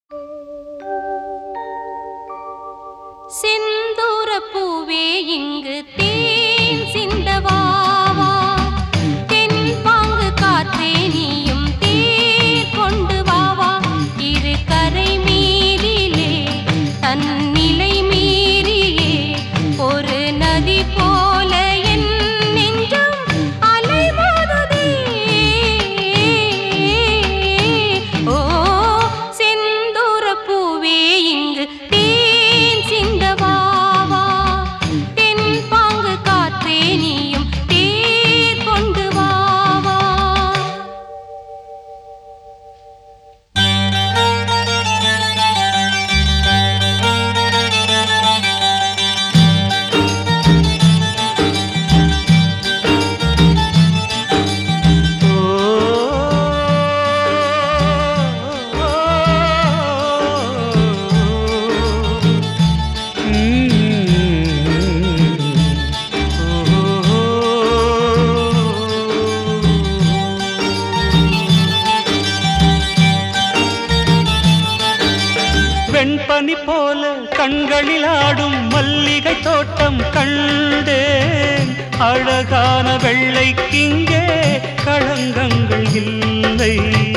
செந்தூர பூவே இங்கு தேன் சிந்தவாவா தென் பாங்கு காற்றே நீயும் தேர் கொண்டு வாவா இரு கரை மீதிலே தன்னிலை மீறியே ஒரு நதி போல என் நெஞ்சம் அலைமோதுதே ஓ செந்தூர பூவே இங்கு தேன் சிந்தவாவா தென் பாங்கு காற்றே நீயும் தேர் கொண்டு வாவா வெண்பனி போல கண்களில் ஆடும் மல்லிகை தோட்டம் கண்டேன் அழகான வெள்ளைக்கிங்கே களங்கங்கள் இல்லை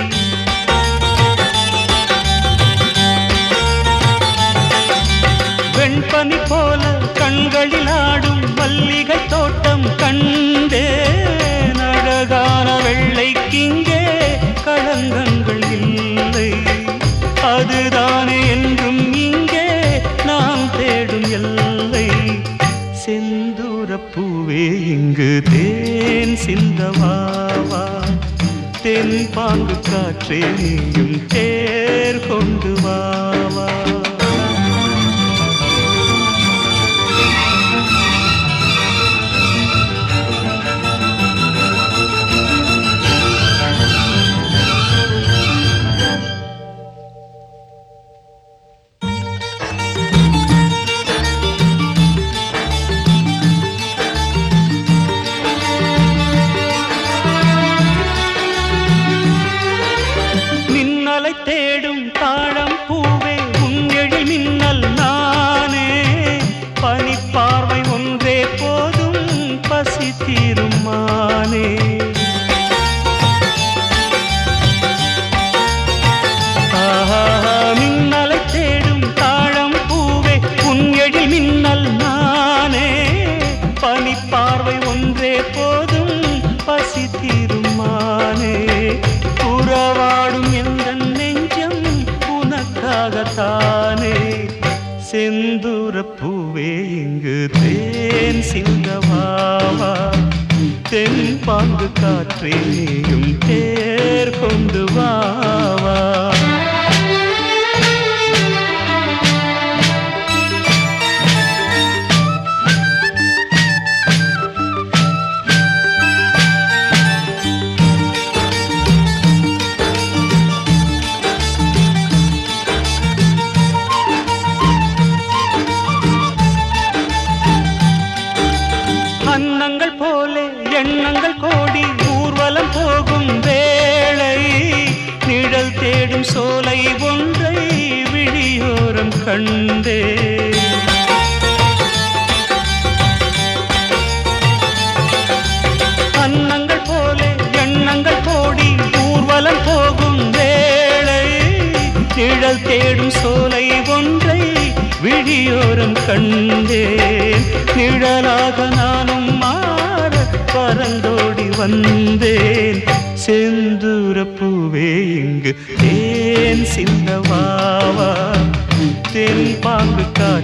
வெண்பனி போல கண்களில் ஆடும் மல்லிகை தோட்டம் கண்டேன் அழகான வெள்ளைக்கிங்கே களங்கங்கள் இல்லை அதுதானே என்றும் இங்கே நாம் தேடும் எல்லை செந்தூர பூவே இங்கு தேன் சிந்தவாவா தென் பாங்கு காற்றே நீயும் தேர் கொண்டு வாவா மின்னலை தேடும் தாழம் பூவே உங்கெழில் மின்னல் நானே பனிப்பார்வை ஒன்றே போதும் பசி தீரும் மானே ஆஹா, மின்னலை தேடும் தாழம் பூவே உங்கெழில் மின்னல் நானே பனிப்பார்வை ஒன்றே போதும் பசி தீரும் மானே உறவாடும் எந்த நெஞ்சம் உனக்காகத்தானே செந்தூர பூவே இங்கு தேன் சிந்தவாவா தென் பாங்கு காற்றே நீயும் தேர் கொண்டு வாவா அன்னங்கள் போலே எண்ணங்கள் கோடி ஊர்வலம் போகும் வேளை நிழல் தேடும் சோலை ஒன்றை விழியோரம் கண்டே அன்னங்கள் போலே எண்ணங்கள் கோடி ஊர்வலம் போகும் வேளை நிழல் தேடும் சோலை ஒன்றை விழியோரம் கண்டேன் நிழலாக நானும் மாற பறந்தோடி வந்தேன் செந்தூர பூவே இங்கு தேன் சிந்தவாவா தென் பாங்கு காற்று